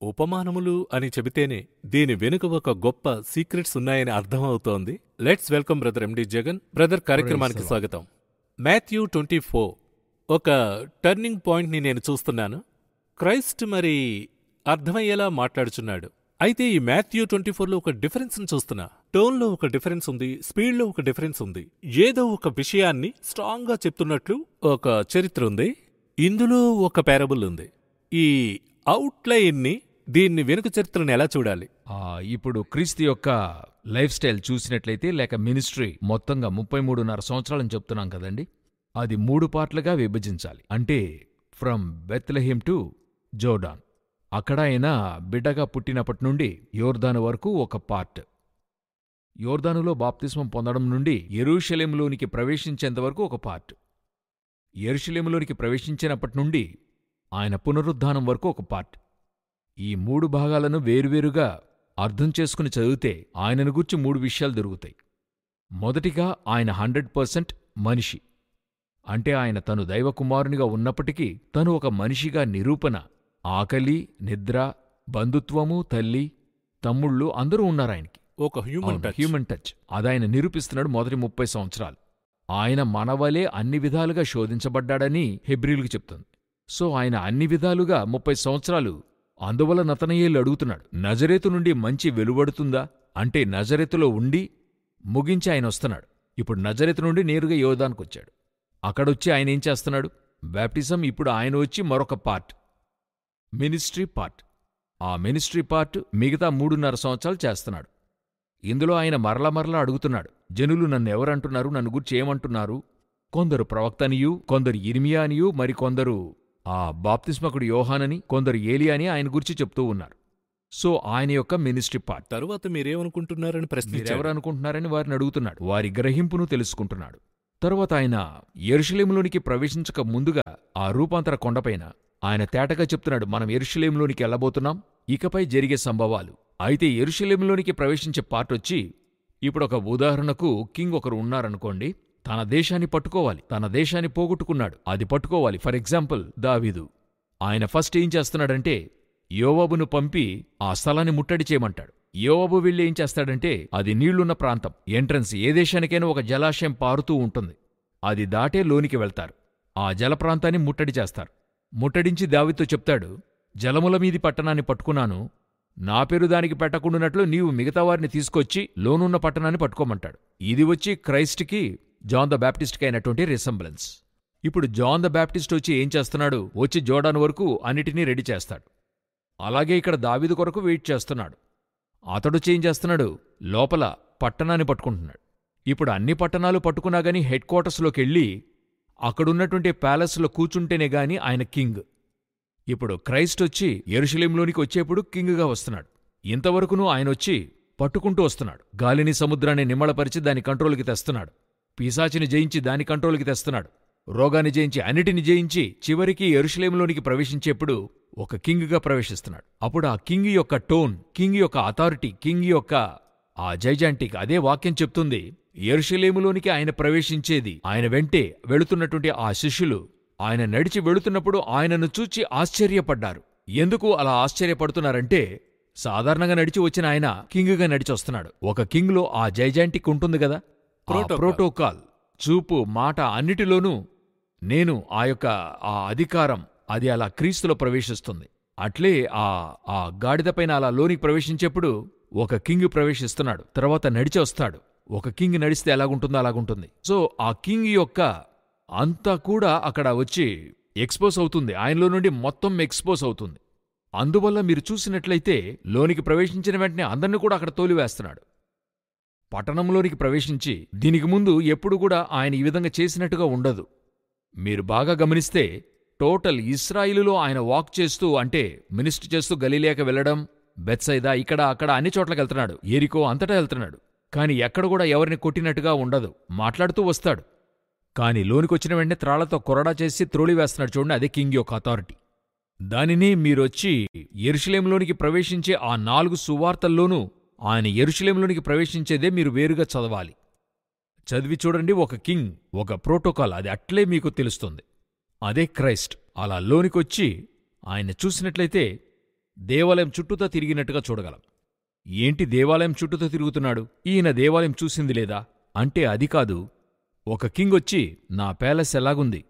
ఉపమానములు అని చెబితేనే దీని వెనుక ఒక గొప్ప సీక్రెట్స్ ఉన్నాయని అర్థమవుతోంది let's welcome brother MD Jagan brother కార్యక్రమానికి Lord. స్వాగతం మాథ్యూ ట్వంటీ ఫోర్ ఒక టర్నింగ్ పాయింట్ని నేను చూస్తున్నాను క్రైస్ట్ మరి అర్థమయ్యేలా మాట్లాడుచున్నాడు అయితే ఈ మాథ్యూ ట్వంటీ ఫోర్లో ఒక డిఫరెన్స్ని చూస్తున్నా టోన్లో ఒక డిఫరెన్స్ ఉంది స్పీడ్లో ఒక డిఫరెన్స్ ఉంది ఏదో ఒక విషయాన్ని స్ట్రాంగ్గా చెప్తున్నట్లు ఒక చరిత్ర ఉంది ఇందులో ఒక పారబుల్ ఉంది ఈ అవుట్లైన్ని దీన్ని వెనుక చరిత్రను ఎలా చూడాలి ఆ, ఇప్పుడు క్రీస్తు యొక్క లైఫ్ స్టైల్ చూసినట్లయితే లేక మినిస్ట్రీ మొత్తంగా ముప్పై మూడున్నర సంవత్సరాలని చెప్తున్నాం కదండి అది మూడు పార్ట్లుగా విభజించాలి అంటే ఫ్రమ్ బెత్లెహిమ్ టు జోర్డాన్ అక్కడ ఆయన బిడ్డగా పుట్టినప్పటి నుండి యోర్దాను వరకు ఒక పార్ట్ యోర్దానులో బాప్తిస్మం పొందడం నుండి ఎరూషలేంలోనికి ప్రవేశించేంత వరకు ఒక పార్ట్ ఎరుషలేములోనికి ప్రవేశించినప్పటి నుండి ఆయన పునరుద్ధానం వరకు ఒక పార్ట్ ఈ మూడు భాగాలను వేరువేరుగా అర్థం చేసుకుని చదివితే ఆయనను గురించి మూడు విషయాలు దొరుకుతాయి మొదటిగా ఆయన హండ్రెడ్ పర్సెంట్ మనిషి అంటే ఆయన తను దైవకుమారునిగా ఉన్నప్పటికీ తను ఒక మనిషిగా నిరూపణ ఆకలి నిద్ర బంధుత్వము తల్లి తమ్ముళ్ళు అందరూ ఉన్నారాయనకి ఒక హ్యూమన్ అవును, టచ్ హ్యూమన్ టచ్ అదాయన నిరూపిస్తున్నాడు మొదటి ముప్పై సంవత్సరాలు ఆయన మనవలే అన్ని విధాలుగా శోధించబడ్డాడని హెబ్రిల్కి చెప్తుంది సో ఆయన అన్ని విధాలుగా ముప్పై సంవత్సరాలు అందువల్ల నతనయేలు అడుగుతున్నాడు నజరేతు నుండి మంచి వెలువడుతుందా అంటే నజరేతులో ఉండి ముగించి ఆయన వస్తున్నాడు ఇప్పుడు నజరేతు నుండి నేరుగా యోధానికొచ్చాడు అక్కడొచ్చి ఆయన ఏం చేస్తున్నాడు బ్యాప్టిజం ఇప్పుడు ఆయన వచ్చి మరొక పార్ట్ మినిస్ట్రీ పార్ట్ ఆ మినిస్ట్రీ పార్ట్ మిగతా మూడున్నర సంవత్సరాలు చేస్తున్నాడు ఇందులో ఆయన మరల మరలా అడుగుతున్నాడు జనులు నన్ను ఎవరంటున్నారు నన్ను గురించి ఏమంటున్నారు కొందరు ప్రవక్తనియు కొందరు ఇర్మియా అనియు మరికొందరు ఆ బాప్తిస్మకుడు యోహానని కొందరు ఏలియా అని ఆయన గురించి చెప్తూ ఉన్నారు సో ఆయన యొక్క మినిస్ట్రీ పార్ట్ తరువాత మీరేమనుకుంటున్నారని ప్రశ్నించారు మీరెవరనుకుంటున్నారని వారిని అడుగుతున్నాడు వారి గ్రహింపును తెలుసుకుంటున్నాడు తరువాత ఆయన ఎరుషలేములోనికి ప్రవేశించక ముందుగా ఆ రూపాంతర కొండపైన ఆయన తేటగా చెప్తున్నాడు మనం ఎరుషలేములోనికి వెళ్ళబోతున్నాం ఇకపై జరిగే సంభవాలు అయితే ఎరుషలేములోనికి ప్రవేశించే పార్ట్ వచ్చి ఇప్పుడొక ఉదాహరణకు కింగ్ ఒకరు ఉన్నారనుకోండి తన దేశాన్ని పట్టుకోవాలి తన దేశాన్ని పోగొట్టుకున్నాడు అది పట్టుకోవాలి ఫర్ ఎగ్జాంపుల్ దావీదు ఆయన ఫస్ట్ ఏం చేస్తున్నాడంటే యోవాబును పంపి ఆ స్థలాన్ని ముట్టడి చేయమంటాడు యోవాబు వెళ్ళి ఏం చేస్తాడంటే అది నీళ్లున్న ప్రాంతం ఎంట్రన్స్ ఏ దేశానికైనా ఒక జలాశయం పారుతూ ఉంటుంది అది దాటే లోనికి వెళ్తారు ఆ జల ప్రాంతాన్ని ముట్టడి చేస్తారు ముట్టడించి దావితో చెప్తాడు జలముల మీది పట్టణాన్ని పట్టుకున్నాను నా పేరు దానికి పెట్టకుండానట్లు నీవు మిగతా వారిని తీసుకొచ్చి లోనున్న పట్టణాన్ని పట్టుకోమంటాడు ఇది వచ్చి క్రైస్ట్కి జాన్ ద బ్యాప్టిస్ట్కి అయినటువంటి రిసెంబ్లెన్స్ ఇప్పుడు జాన్ ద బ్యాప్టిస్ట్ వచ్చి ఏం చేస్తున్నాడు వచ్చి జోడాన్ వరకు అన్నిటినీ రెడీ చేస్తాడు అలాగే ఇక్కడ దావీదు కొరకు వెయిట్ చేస్తున్నాడు అతడు చేంజ్ చేస్తున్నాడు లోపల పట్టణాన్ని పట్టుకుంటున్నాడు ఇప్పుడు అన్ని పట్టణాలు పట్టుకున్నా గాని హెడ్ క్వార్టర్స్లోకి వెళ్ళి అక్కడున్నటువంటి ప్యాలెస్లో కూర్చుంటేనే గాని ఆయన కింగ్ ఇప్పుడు క్రైస్ట్ వచ్చి ఎరుషలేంలోనికి వచ్చేప్పుడు కింగ్గా వస్తున్నాడు ఇంతవరకును ఆయన వచ్చి పట్టుకుంటూ వస్తున్నాడు గాలిని సముద్రాన్ని నిమ్మళపరిచి దాని కంట్రోల్కి తెస్తున్నాడు పీసాచిని జయించి దాని కంట్రోల్కి తెస్తున్నాడు రోగాన్ని జయించి అన్నిటిని జయించి చివరికి ఎరుషలేంలోనికి ప్రవేశించేప్పుడు ఒక కింగ్గా ప్రవేశిస్తున్నాడు అప్పుడు ఆ కింగ్ యొక్క టోన్ కింగ్ యొక్క అథారిటీ కింగ్ యొక్క ఆ జైజాంటిక్ అదే వాక్యం చెప్తుంది ఎరుషలేములోనికి ఆయన ప్రవేశించేది ఆయన వెంటే వెళుతున్నటువంటి ఆ శిష్యులు ఆయన నడిచి వెళుతున్నప్పుడు ఆయనను చూచి ఆశ్చర్యపడ్డారు ఎందుకు అలా ఆశ్చర్యపడుతున్నారంటే సాధారణంగా నడిచి వచ్చిన ఆయన కింగ్గా నడిచి వస్తున్నాడు ఒక కింగ్లో ఆ జైజాంటిక్ ఉంటుంది కదా ఆ ప్రోటోకాల్. ప్రోటోకాల్ చూపు మాట అన్నిటిలోనూ నేను ఆ యొక్క ఆ అధికారం అది అలా క్రీస్తులో ప్రవేశిస్తుంది అట్లే ఆ ఆ గాడిదపైన అలా లోనికి ప్రవేశించేప్పుడు ఒక కింగ్ ప్రవేశిస్తున్నాడు తర్వాత నడిచి వస్తాడు ఒక కింగ్ నడిస్తే ఎలాగుంటుందో అలాగుంటుంది సో ఆ కింగ్ యొక్క అంతా కూడా అక్కడ వచ్చి ఎక్స్పోజ్ అవుతుంది ఆయనలో నుండి మొత్తం ఎక్స్పోజ్ అవుతుంది అందువల్ల మీరు చూసినట్లయితే లోనికి ప్రవేశించిన వెంటనే అందరిని కూడా అక్కడ తోలివేస్తున్నాడు పట్టణంలోనికి ప్రవేశించి దీనికి ముందు ఎప్పుడు కూడా ఆయన ఈ విధంగా చేసినట్టుగా ఉండదు మీరు బాగా గమనిస్తే టోటల్ ఇస్రాయిలులో ఆయన వాక్ చేస్తూ అంటే మినిస్టర్ చేస్తూ గలీలియాకి వెళ్లడం బెత్సైదా ఇక్కడ అక్కడ అన్ని చోట్లకి వెళ్తున్నాడు ఏరికో అంతటా వెళ్తున్నాడు కాని ఎక్కడ కూడా ఎవరిని కొట్టినట్టుగా ఉండదు మాట్లాడుతూ వస్తాడు కాని లోనికొచ్చిన వెంటనే త్రాళ్లతో కొరడా చేసి త్రోలివేస్తున్నాడు చూడండి అదే కింగ్ యొక్క అథారిటీ దానిని మీరొచ్చి ఎరుషలేంలోనికి ప్రవేశించే ఆ నాలుగు సువార్తల్లోనూ ఆయన ఎరుషలేంలోనికి ప్రవేశించేదే మీరు వేరుగా చదవాలి చదివి చూడండి ఒక కింగ్ ఒక ప్రోటోకాల్ అది అట్లే మీకు తెలుస్తుంది అదే క్రైస్ట్ అలా లోనికొచ్చి ఆయన చూసినట్లయితే దేవాలయం చుట్టూతా తిరిగినట్టుగా చూడగలం ఏంటి దేవాలయం చుట్టూతా తిరుగుతున్నాడు ఈయన దేవాలయం చూసింది లేదా అంటే అది కాదు ఒక కింగ్ వచ్చి నా ప్యాలెస్ ఎలాగుంది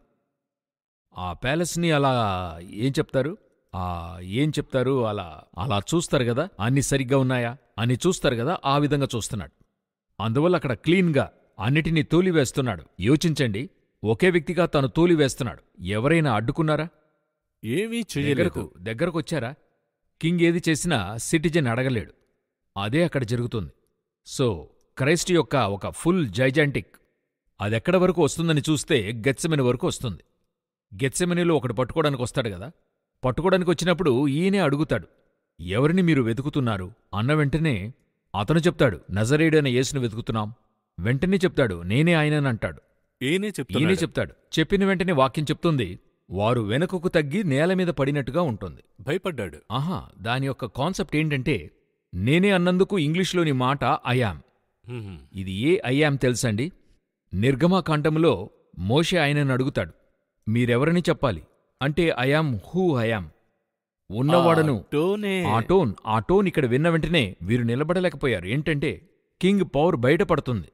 ఆ ప్యాలెస్ని అలా ఏం చెప్తారు ఆ ఏం చెప్తారు అలా అలా చూస్తారు కదా అన్ని సరిగ్గా ఉన్నాయా అని చూస్తారు కదా ఆ విధంగా చూస్తున్నాడు అందువల్ల అక్కడ క్లీన్గా అన్నిటినీ తోలివేస్తున్నాడు యోచించండి ఒకే వ్యక్తిగా తను తోలివేస్తున్నాడు ఎవరైనా అడ్డుకున్నారా ఏమీ దగ్గరకు చెయ్యలేదు దగ్గరకొచ్చారా కింగ్ ఏది చేసినా సిటిజన్ అడగలేడు అదే అక్కడ జరుగుతుంది సో క్రైస్ట్ యొక్క ఒక ఫుల్ జైజాంటిక్ అదెక్కడ వరకు వస్తుందని చూస్తే గెత్సెమెని వరకు వస్తుంది గెత్సెమెనిలో ఒకడు పట్టుకోవడానికి వస్తాడు కదా పట్టుకోవడానికి వచ్చినప్పుడు ఈయనే అడుగుతాడు ఎవరిని మీరు వెతుకుతున్నారు అన్న వెంటనే అతను చెప్తాడు నజరేయుడైన యేసును వెతుకుతున్నాం వెంటనే చెప్తాడు నేనే ఆయననంటాడు ఈయనే ఈయనే చెప్తున్నాడు చెప్తాడు చెప్పిన వెంటనే వాక్యం చెప్తుంది వారు వెనుకకు తగ్గి నేల మీద పడినట్టుగా ఉంటుంది భయపడ్డాడు ఆహా దాని యొక్క కాన్సెప్ట్ ఏంటంటే నేనే అన్నందుకు ఇంగ్లీష్లోని మాట అయామ్ హ్మ్. ఇది ఏ అయామ్ తెలుసండి నిర్గమాకాండంలో మోషే ఆయనను అడుగుతాడు మీరెవరని చెప్పాలి అంటే అయామ్ హూ అయామ్ ఉన్నవాడను ఆ టోనే ఆ టోన్ ఆ టోన్ ఇక్కడ విన్న వెంటనే వీరు నిలబడలేకపోయారు ఏంటంటే కింగ్ పవర్ బయటపడుతుంది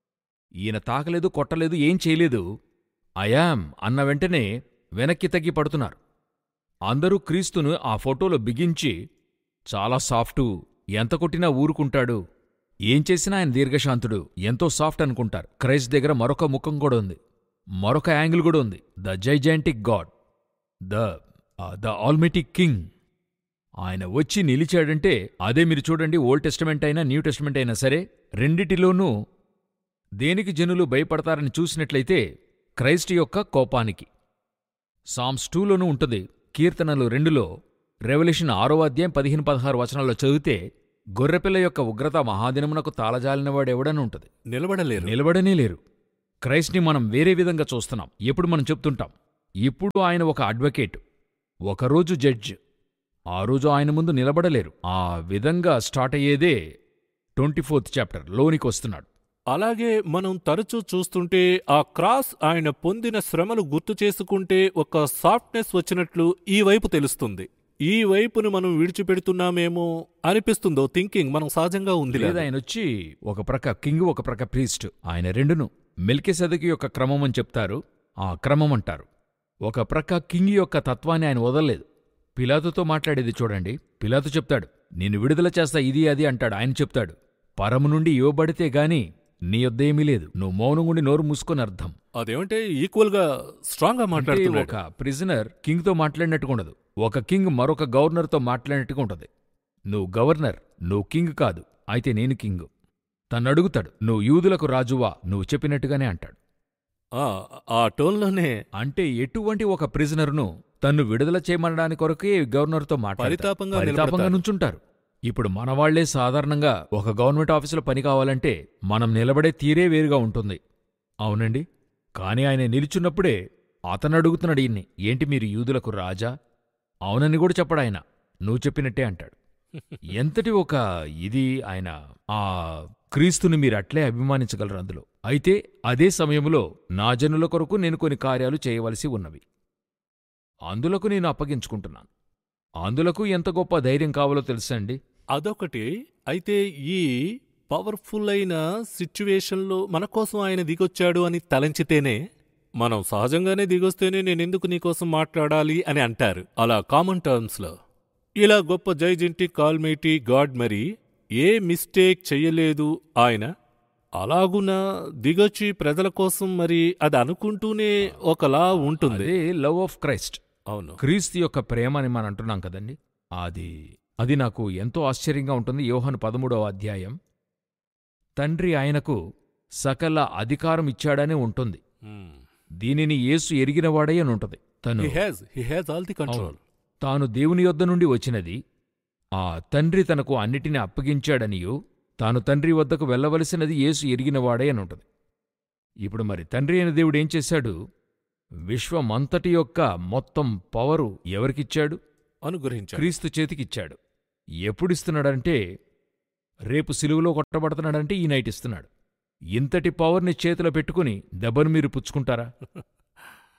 ఈయన తాకలేదు కొట్టలేదు ఏం చేయలేదు అయామ్ అన్న వెంటనే వెనక్కి తగ్గి పడుతున్నారు అందరూ క్రీస్తును ఆ ఫోటోలో బిగించి చాలా సాఫ్టు ఎంత కొట్టినా ఊరుకుంటాడు ఏం చేసినా ఆయన దీర్ఘశాంతుడు ఎంతో సాఫ్ట్ అనుకుంటారు క్రైస్ట్ దగ్గర మరొక ముఖం కూడా ఉంది మరొక యాంగిల్ కూడా ఉంది the gigantic god the the almighty king ఆయన వచ్చి నిలిచాడంటే అదే మీరు చూడండి ఓల్డ్ టెస్టమెంట్ అయినా న్యూ టెస్టమెంట్ అయినా సరే రెండిటిలోనూ దేనికి జనులు భయపడతారని చూసినట్లయితే క్రైస్ట్ యొక్క కోపానికి సామ్స్ టూలోనూ ఉంటుంది కీర్తనలు రెండులో రెవల్యూషన్ ఆరో అధ్యాయం పదిహేను పదహారు వచనాల్లో చదివితే గొర్రెపిల్ల యొక్క ఉగ్రత మహాదినమునకు తాళజాలినవాడెవడని ఉంటుంది నిలబడలేరు నిలబడనే లేరు క్రైస్ట్ని మనం వేరే విధంగా చూస్తున్నాం ఎప్పుడు మనం చెప్తుంటాం ఇప్పుడు ఆయన ఒక అడ్వకేట్ ఒకరోజు జడ్జ్ ఆ రోజు ఆయన ముందు నిలబడలేరు ఆ విధంగా స్టార్ట్ అయ్యేదే ట్వంటీ ఫోర్త్ చాప్టర్ లోనికి వస్తున్నాడు అలాగే మనం తరచూ చూస్తుంటే ఆ క్రాస్ ఆయన పొందిన శ్రమలు గుర్తు చేసుకుంటే ఒక సాఫ్ట్నెస్ వచ్చినట్లు ఈ వైపు తెలుస్తుంది ఈ వైపును మనం విడిచిపెడుతున్నామేమో అనిపిస్తుందో థింకింగ్ మనం సహజంగా ఉంది లేదా ఆయన వచ్చి ఒక ప్రక్క కింగ్ ఒక ప్రక్క ప్రీస్ట్ ఆయన రెండును మెల్కెసెదకి యొక్క క్రమం అని చెప్తారు ఆ క్రమం అంటారు ఒక ప్రక్క కింగ్ యొక్క తత్వాన్ని ఆయన వదలలేదు పిలాతుతో మాట్లాడేది చూడండి పిలాతు చెప్తాడు నేను విడుదల చేస్తా ఇది అది అంటాడు ఆయన చెప్తాడు పరము నుండి ఇవ్వబడితే గాని నీ యొద్దేమీ లేదు నువ్వు మౌనంగుండి నోరు మూసుకొని అర్థం అదేమంటే ఈక్వల్ గా స్ట్రాంగ్ గా అంటే మాట్లాడుతున్నాడు ఒక ప్రిజనర్ కింగ్తో మాట్లాడినట్టుగా ఉండదు ఒక కింగ్ మరొక గవర్నర్తో మాట్లాడినట్టుగా ఉంటుంది నువ్వు గవర్నర్ నువ్వు కింగ్ కాదు అయితే నేను కింగ్ తను అడుగుతాడు నువ్వు యూదులకు రాజువా నువ్వు చెప్పినట్టుగానే అంటాడు ఆ, ఆ టోన్లోనే అంటే ఎటువంటి ఒక ప్రిజనర్ను తన్ను విడుదల చేయమనడాని కొరకే గవర్నర్తో మాట్లాడతారు పరితాపంగా పరితాపంగా నిలబడతారు. నుంచుంటారు ఇప్పుడు మనవాళ్లే సాధారణంగా ఒక గవర్నమెంట్ ఆఫీసులో పని కావాలంటే మనం నిలబడే తీరే వేరుగా ఉంటుంది అవునండి కాని ఆయన నిలుచున్నప్పుడే అతను అడుగుతున్నాడు ఈయన్ని ఏంటి మీరు యూదులకు రాజా అవునని కూడా చెప్పడాయన నువ్వు చెప్పినట్టే అంటాడు ఎంతటి ఒక ఇది ఆయన ఆ క్రీస్తుని మీరు అట్లే అభిమానించగలరు అందులో అయితే అదే సమయంలో నా జనుల కొరకు నేను కొన్ని కార్యాలు చేయవలసి ఉన్నవి అందులకు నేను అప్పగించుకుంటున్నాను అందులకు ఎంత గొప్ప ధైర్యం కావాలో తెలుసా అండి అదొకటి అయితే ఈ పవర్ఫుల్ అయిన సిచ్యువేషన్లో మన కోసం ఆయన దిగొచ్చాడు అని తలంచితేనే మనం సహజంగానే దిగొస్తేనే నేనెందుకు నీకోసం మాట్లాడాలి అని అంటారు అలా కామన్ టర్మ్స్లో ఇలా గొప్ప జైజింటి కాల్మేటి గాడ్ మరి ఏ మిస్టేక్ చెయ్యలేదు ఆయన అలాగున దిగొచ్చి ప్రజల కోసం మరి అది అనుకుంటూనే ఒకలా ఉంటుంది అదే లవ్ ఆఫ్ క్రైస్ట్ అవును క్రీస్తు యొక్క ప్రేమ అని మనం అంటున్నాం కదండి అది అది నాకు ఎంతో ఆశ్చర్యంగా ఉంటుంది యోహాను పదమూడవ అధ్యాయం తండ్రి ఆయనకు సకల అధికారం ఇచ్చాడనే ఉంటుంది దీనిని యేసు ఎరిగినవాడై అని ఉంటుంది తను he has he has all the control తాను దేవుని యొద్ద నుండి వచ్చినది ఆ తండ్రి తనకు అన్నిటిని అప్పగించాడనియూ తాను తండ్రి వద్దకు వెళ్ళవలసినది యేసు ఎరిగినవాడే అని ఉంటుంది ఇప్పుడు మరి తండ్రి అయిన దేవుడు ఏం చేశాడు విశ్వమంతటి యొక్క మొత్తం పవరు ఎవరికిచ్చాడు అనుగ్రహించాడు క్రీస్తు చేతికిచ్చాడు ఎప్పుడిస్తున్నాడంటే రేపు సిలువలో కొట్టబడుతున్నాడంటే ఈ నైట్ ఇస్తున్నాడు ఇంతటి పవర్ని చేతిలో పెట్టుకుని దెబ్బను మీరు పుచ్చుకుంటారా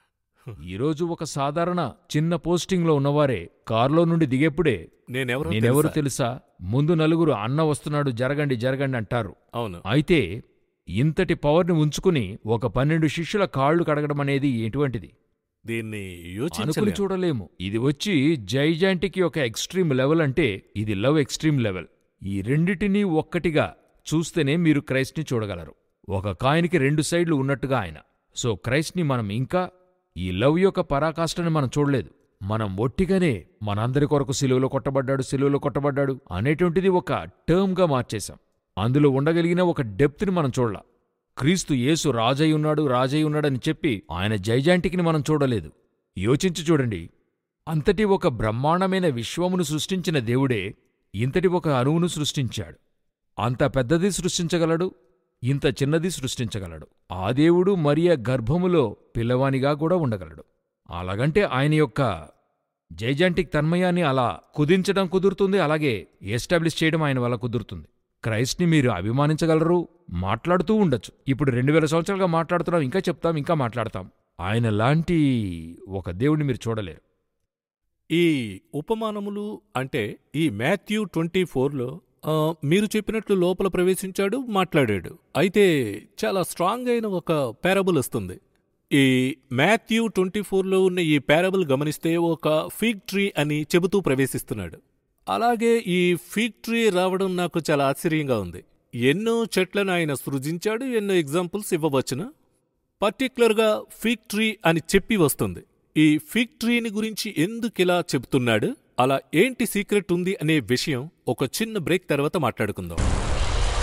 ఈరోజు ఒక సాధారణ చిన్న పోస్టింగ్లో ఉన్నవారే కారులో నుండి దిగేప్పుడే నేనెవరో నేనెవరు తెలుసా? తెలుసా ముందు నలుగురు అన్న వస్తున్నాడు జరగండి జరగండి అంటారు అవును అయితే ఇంతటి పవర్ని ఉంచుకుని ఒక పన్నెండు శిష్యుల కాళ్ళు కడగడం అనేది ఎటువంటిది దీన్ని అనుకుని యోచించలే చూడలేము ఇది వచ్చి జైజాంటికి ఒక ఎక్స్ట్రీమ్ లెవెల్ అంటే ఇది లవ్ ఎక్స్ట్రీమ్ లెవెల్ ఈ రెండిటినీ ఒక్కటిగా చూస్తేనే మీరు క్రైస్ట్ని చూడగలరు ఒక కాయిన్కి రెండు సైడ్లు ఉన్నట్టుగా ఆయన సో క్రైస్ట్ని మనం ఇంకా ఈ లవ్ యొక్క పరాకాష్ఠని మనం చూడలేదు మనం ఒట్టిగానే మనందరి కొరకు సిలువలో కొట్టబడ్డాడు సిలువలో కొట్టబడ్డాడు అనేటువంటిది ఒక టర్మ్గా మార్చేశాం అందులో ఉండగలిగిన ఒక డెప్త్ని మనం చూడలా క్రీస్తు యేసు రాజై ఉన్నాడు రాజై ఉన్నాడని చెప్పి ఆయన జైజాంటికిని మనం చూడలేదు యోచించి చూడండి అంతటి ఒక బ్రహ్మాండమైన విశ్వమును సృష్టించిన దేవుడే ఇంతటి ఒక అణువును సృష్టించాడు అంత పెద్దది సృష్టించగలడు ఇంత చిన్నది సృష్టించగలడు ఆ దేవుడు మరియ గర్భములో పిల్లవానిగా కూడా ఉండగలడు అలాగంటే ఆయన యొక్క జైజాంటిక్ తన్మయాన్ని అలా కుదించడం కుదురుతుంది అలాగే ఎస్టాబ్లిష్ చేయడం ఆయన వల్ల కుదురుతుంది క్రైస్ట్ని మీరు అభిమానించగలరు మాట్లాడుతూ ఉండొచ్చు ఇప్పుడు రెండు వేల సంవత్సరాలుగా మాట్లాడుతున్నాం ఇంకా చెప్తాం ఇంకా మాట్లాడతాం ఆయన లాంటి ఒక దేవుడిని మీరు చూడలేరు ఈ ఉపమానములు అంటే ఈ మాథ్యూ ట్వంటీ ఫోర్లో మీరు చెప్పినట్లు లోపల ప్రవేశించాడు మాట్లాడాడు అయితే చాలా స్ట్రాంగ్ అయిన ఒక పారబుల్ వస్తుంది ఈ మాథ్యూ ట్వంటీ ఫోర్లో ఉన్న ఈ పారబుల్ గమనిస్తే ఒక ఫీగ్ ట్రీ అని చెబుతూ ప్రవేశిస్తున్నాడు అలాగే ఈ ఫీగ్ ట్రీ రావడం నాకు చాలా ఆశ్చర్యంగా ఉంది ఎన్నో చెట్లను ఆయన సృజించాడు ఎన్నో ఎగ్జాంపుల్స్ ఇవ్వవచ్చును పర్టిక్యులర్గా ఫిగ్ ట్రీ అని చెప్పి వస్తుంది ఈ ఫిగ్ ట్రీని గురించి ఎందుకిలా చెబుతున్నాడు అలా ఏంటి సీక్రెట్ ఉంది అనే విషయం ఒక చిన్న బ్రేక్ తర్వాత మాట్లాడుకుందాం